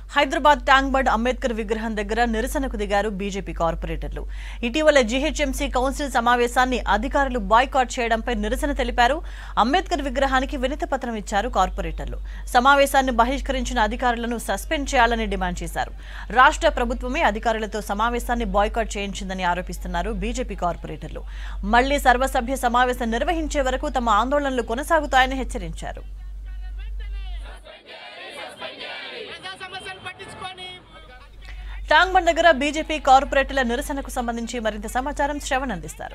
Hyderabad tank bund Ambedkar విగ్రహం దగ్గర నిరసనకు దిగారు బీజేపీ కార్పొరేటర్లు ఇటీవల జీహెచ్ఎంసీ కౌన్సిల్ సమావేశాన్ని అధికారులు బాయ్కాట్ చేయడంపై నిరసన తెలిపారు అంబేద్కర్ విగ్రహానికి వినతి పత్రం ఇచ్చారు కార్పొరేటర్లు సమావేశాన్ని బహిష్కరించిన అధికారులను సస్పెండ్ చేయాలని డిమాండ్ చేశారు రాష్ట్ర ప్రభుత్వమే అధికారులతో సమావేశాన్ని బాయ్కాట్ చేయించిందని ఆరోపిస్తున్నారు బీజేపీ కార్పొరేటర్లు మళ్లీ సర్వసభ్య సమావేశం నిర్వహించే వరకు తమ ఆందోళనలు కొనసాగుతాయని హెచ్చరించారు ప్రజా సమస్యలు పట్టించుకొని ట్యాంక్ బండ్ దగ్గర బీజేపీ కార్పొరేటర్ల నిరసనకు సంబంధించి మరింత సమాచారం శ్రవణ్ అందిస్తారు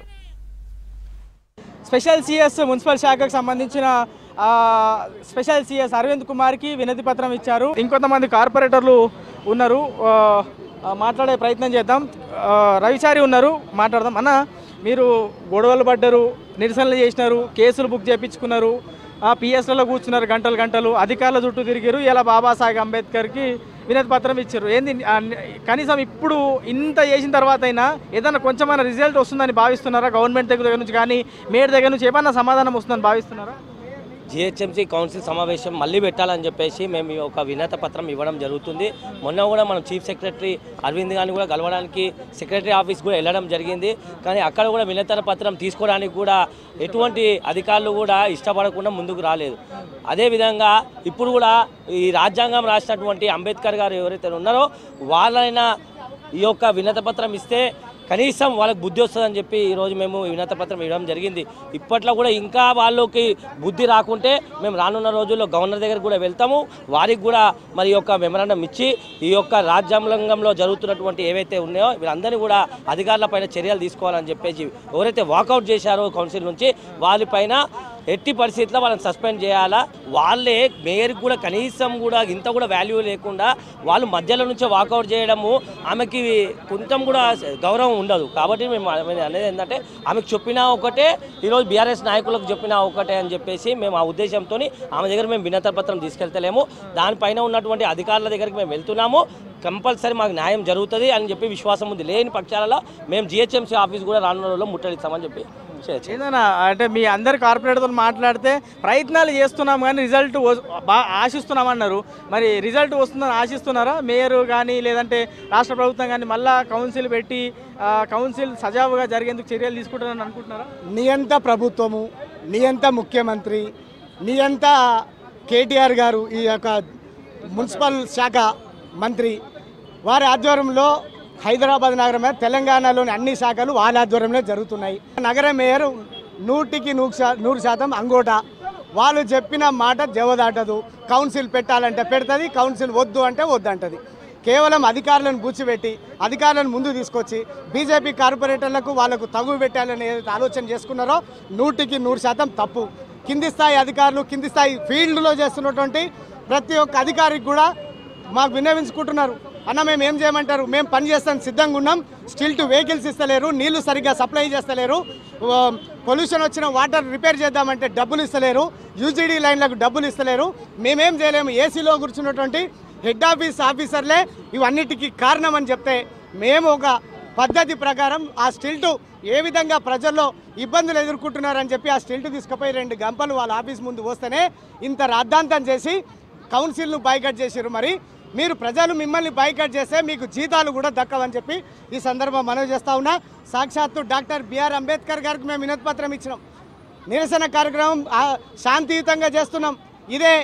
స్పెషల్ సిఎస్ మున్సిపల్ శాఖకు సంబంధించిన ఆ, స్పెషల్ సిఎస్ అరవింద్ కుమార్కి వినతి పత్రం ఇచ్చారు ఇంకొంతమంది కార్పొరేటర్లు ఉన్నారు ఆ, ఆ, మాట్లాడే ప్రయత్నం చేద్దాం ఆ, రవిచారి ఉన్నారు మాట్లాడదాం అన్న మీరు గొడవలు పడ్డారు నిరసనలు చేసినారు కేసులు బుక్ చేయించుకున్నారు పిఎస్లలో కూర్చున్నారు గంటలు గంటలు అధికారుల చుట్టూ తిరిగారు ఇలా బాబాసాహెబ్ అంబేద్కర్కి వినతి పత్రం ఇచ్చారు ఏంది ఆ, కనీసం ఇప్పుడు ఇంత చేసిన తర్వాత అయినా ఏదైనా కొంచెమైనా రిజల్ట్ వస్తుందని భావిస్తున్నారా గవర్నమెంట్ దగ్గర నుంచి కానీ మేయర్ దగ్గర నుంచి ఏమన్నా సమాధానం వస్తుందని భావిస్తున్నారా జిహెచ్ఎంసీ కౌన్సిల్ సమావేశం మళ్ళీ పెట్టాలని చెప్పేసి మేము ఈ ఒక వినత పత్రం ఇవ్వడం జరుగుతుంది మొన్న కూడా మనం చీఫ్ సెక్రటరీ అరవింద్ గారిని కూడా కలవడానికి సెక్రటరీ ఆఫీస్ కూడా వెళ్ళడం జరిగింది కానీ అక్కడ కూడా వినతన పత్రం తీసుకోవడానికి కూడా ఎటువంటి అధికారులు కూడా ఇష్టపడకుండా ముందుకు రాలేదు అదేవిధంగా ఇప్పుడు కూడా ఈ రాజ్యాంగం రాసినటువంటి అంబేద్కర్ గారు ఎవరైతే ఉన్నారో వాళ్ళైనా ఈ యొక్క వినత పత్రం ఇస్తే కనీసం వాళ్ళకి బుద్ధి వస్తుందని చెప్పి ఈరోజు మేము వినత పత్రం ఇవ్వడం జరిగింది ఇప్పట్లో కూడా ఇంకా వాళ్ళకి బుద్ధి రాకుంటే మేము రానున్న రోజుల్లో గవర్నర్ దగ్గర కూడా వెళ్తాము వారికి కూడా మరి ఈ యొక్క మెమరాండం ఇచ్చి ఈ యొక్క రాజ్యాంగంలో జరుగుతున్నటువంటి ఏవైతే ఉన్నాయో వీళ్ళందరినీ కూడా అధికారుల పైన చర్యలు తీసుకోవాలని చెప్పేసి ఎవరైతే వాకౌట్ చేశారో కౌన్సిల్ నుంచి వాళ్ళపైన ఎట్టి పరిస్థితుల్లో వాళ్ళని సస్పెండ్ చేయాలా వాళ్ళే మేయర్కి కూడా కనీసం కూడా ఇంత కూడా వాల్యూ లేకుండా వాళ్ళు మధ్యలో నుంచే వాకౌట్ చేయడము ఆమెకి కొంచెం కూడా గౌరవం ఉండదు కాబట్టి మేము ఆమె అనేది ఏంటంటే ఆమెకు చెప్పినా ఒకటే ఈరోజు బీఆర్ఎస్ నాయకులకు చెప్పినా ఒకటే అని చెప్పేసి మేము ఆ ఉద్దేశంతో ఆమె దగ్గర మేము వినత పత్రం తీసుకెళ్తలేము దానిపైన ఉన్నటువంటి అధికారుల దగ్గరికి మేము వెళ్తున్నాము కంపల్సరీ మాకు న్యాయం జరుగుతుంది అని చెప్పి విశ్వాసం ఉంది లేని పక్షాలలో మేము జిహెచ్ఎంసీ ఆఫీస్ కూడా రానున్న రోజుల్లో ముట్టడిస్తామని చెప్పి చేయొచ్చు ఏదైనా అంటే మీ అందరి కార్పొరేటర్తో మాట్లాడితే ప్రయత్నాలు చేస్తున్నాం కానీ రిజల్ట్ బాగా ఆశిస్తున్నామన్నారు మరి రిజల్ట్ వస్తుందని ఆశిస్తున్నారా మేయర్ కానీ లేదంటే రాష్ట్ర ప్రభుత్వం కానీ మళ్ళా కౌన్సిల్ పెట్టి ఆ, కౌన్సిల్ సజావుగా జరిగేందుకు చర్యలు తీసుకుంటారని అనుకుంటున్నారా నియంత ప్రభుత్వము నియంత ముఖ్యమంత్రి నియంత కేటీఆర్ గారు ఈ యొక్క మున్సిపల్ శాఖ మంత్రి వారి ఆధ్వర్యంలో హైదరాబాద్ నగరమే తెలంగాణలోని అన్ని శాఖలు వాళ్ళ ఆధ్వర్యంలో జరుగుతున్నాయి నగర మేయర్ నూటికి నూరు శా నూరు శాతం అంగోట వాళ్ళు చెప్పిన మాట జవదాటదు కౌన్సిల్ పెట్టాలంటే పెడుతుంది కౌన్సిల్ వద్దు అంటే వద్దు అంటది కేవలం అధికారులను బూచిపెట్టి అధికారులను ముందు తీసుకొచ్చి బీజేపీ కార్పొరేటర్లకు వాళ్ళకు తగు పెట్టాలని ఏదైతే ఆలోచన చేసుకున్నారో నూటికి నూరు శాతం తప్పు కింది స్థాయి అధికారులు కింది స్థాయి ఫీల్డ్లో చేస్తున్నటువంటి ప్రతి ఒక్క అధికారికి కూడా మాకు విన్నవించుకుంటున్నారు అన్న మేము ఏం చేయమంటారు మేము పని చేస్తాం సిద్ధంగా ఉన్నాం స్టిల్ టు వెహికల్స్ ఇస్తలేరు నీళ్లు సరిగ్గా సప్లై చేస్తలేరు పొల్యూషన్ వచ్చిన వాటర్ రిపేర్ చేద్దామంటే డబ్బులు ఇస్తలేరు యూజీడీ లైన్లకు డబ్బులు ఇస్తలేరు మేమేం చేయలేము ఏసీలో కూర్చున్నటువంటి హెడ్ ఆఫీస్ ఆఫీసర్లే ఇవన్నిటికీ కారణం అని చెప్తే మేము ఒక పద్ధతి ప్రకారం ఆ స్టిల్టు ఏ విధంగా ప్రజల్లో ఇబ్బందులు ఎదుర్కొంటున్నారని చెప్పి ఆ స్టిల్ట్ తీసుకుపోయి రెండు గంపలు వాళ్ళ ఆఫీస్ ముందు వస్తేనే ఇంత రాద్ధాంతం చేసి కౌన్సిల్ను బైకట్ చేసారు మరి మీరు ప్రజలు మిమ్మల్ని బైకట్ చేస్తే మీకు జీతాలు కూడా దక్కవని చెప్పి ఈ సందర్భం మనవి చేస్తా ఉన్నా సాక్షాత్తు డాక్టర్ బిఆర్ అంబేద్కర్ గారికి మేము వినతి పత్రం ఇచ్చినాం నిరసన కార్యక్రమం ఆ, శాంతియుతంగా చేస్తున్నాం ఇదే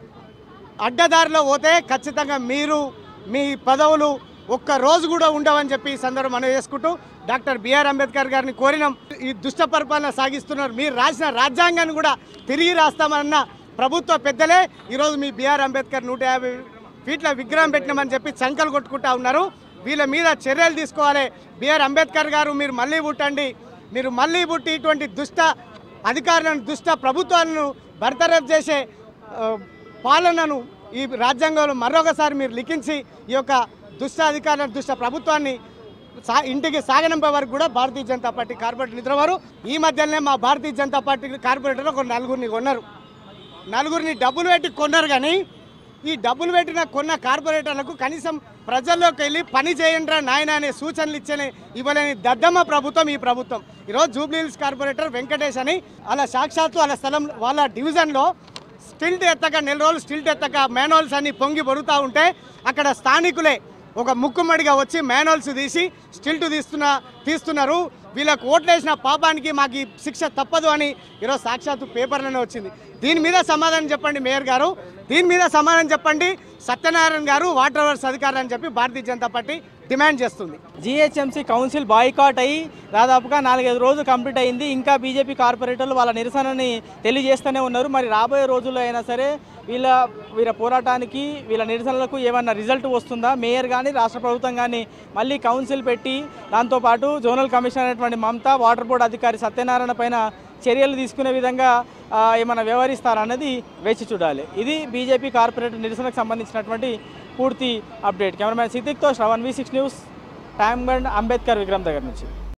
అడ్డదారిలో పోతే ఖచ్చితంగా మీరు మీ పదవులు ఒక్క రోజు కూడా ఉండవని చెప్పి ఈ సందర్భం మనం చేసుకుంటూ డాక్టర్ బిఆర్ అంబేద్కర్ గారిని కోరినాం ఈ దుష్ట పరిపాలన సాగిస్తున్నారు మీరు రాసిన రాజ్యాంగాన్ని కూడా తిరిగి రాస్తామన్న ప్రభుత్వ పెద్దలే ఈరోజు మీ బిఆర్ అంబేద్కర్ నూట యాభై ఫీట్ల విగ్రహం పెట్టినామని చెప్పి చంకలు కొట్టుకుంటా ఉన్నారు వీళ్ళ మీద చర్యలు తీసుకోవాలి బిఆర్ అంబేద్కర్ గారు మీరు మళ్ళీ పుట్టండి మీరు మళ్ళీ పుట్టి ఇటువంటి దుష్ట అధికారులను దుష్ట ప్రభుత్వాలను బర్తరఫ్ చేసే ఆ, పాలనను ఈ రాజ్యాంగంలో మరొకసారి మీరు లిఖించి ఈ యొక్క దుష్ట అధికారులను దుష్ట ప్రభుత్వాన్ని సా ఇంటికి సాగనంపే వరకు కూడా భారతీయ జనతా పార్టీ కార్పొరేటర్ నిద్రవారు ఈ మధ్యలోనే మా భారతీయ జనతా పార్టీ కార్పొరేటర్ ఒక నలుగురిని కొన్నారు నలుగురిని డబ్బులు పెట్టి కొన్నారు కానీ ఈ డబ్బులు పెట్టిన కొన్న కార్పొరేటర్లకు కనీసం ప్రజల్లోకి వెళ్ళి పని చేయండిరా నాయన అనే సూచనలు ఇచ్చని ఇవ్వలేని దద్దమ్మ ప్రభుత్వం ఈ ప్రభుత్వం ఈరోజు జూబ్లీ హిల్స్ కార్పొరేటర్ వెంకటేష్ అని అలా సాక్షాత్తు వాళ్ళ స్థలం వాళ్ళ డివిజన్లో స్టిల్ట్ ఎత్తక నెల రోజులు స్టిల్ట్ ఎత్తక మ్యానువల్స్ అన్ని పొంగి పొరుతూ ఉంటే అక్కడ స్థానికులే ఒక ముక్కుమ్మడిగా వచ్చి మ్యానువల్స్ తీసి స్టిల్ట్ తీస్తున్న తీస్తున్నారు వీళ్ళకు ఓట్లేసిన పాపానికి మాకు ఈ శిక్ష తప్పదు అని ఈరోజు సాక్షాత్తు పేపర్లోనే వచ్చింది దీని మీద సమాధానం చెప్పండి మేయర్ గారు దీని మీద సమాధానం చెప్పండి సత్యనారాయణ గారు వాటర్ వర్క్స్ అధికారులు అని చెప్పి భారతీయ జనతా పార్టీ డిమాండ్ చేస్తుంది జిహెచ్ఎంసీ కౌన్సిల్ బాయ్కాట్ అయ్యి దాదాపుగా నాలుగైదు రోజులు కంప్లీట్ అయింది ఇంకా బీజేపీ కార్పొరేటర్లు వాళ్ళ నిరసనని తెలియజేస్తూనే ఉన్నారు మరి రాబోయే రోజుల్లో అయినా సరే వీళ్ళ వీళ్ళ పోరాటానికి వీళ్ళ నిరసనలకు ఏమన్నా రిజల్ట్ వస్తుందా మేయర్ కానీ రాష్ట్ర ప్రభుత్వం కానీ మళ్ళీ కౌన్సిల్ పెట్టి దాంతోపాటు జోనల్ కమిషనర్ అయినటువంటి మమతా వాటర్ బోర్డు అధికారి సత్యనారాయణ పైన చర్యలు తీసుకునే విధంగా ఆ, ఏమైనా వ్యవహరిస్తారన్నది వేచి చూడాలి ఇది బీజేపీ కార్పొరేటర్ నిరసనకు సంబంధించినటువంటి పూర్తి అప్డేట్ కెమెరామ్యాన్ సిద్దిక్తో శ్రవణ్ వి సిక్స్ న్యూస్ ట్యాంగండ్ అంబేద్కర్ విగ్రహం దగ్గర నుంచి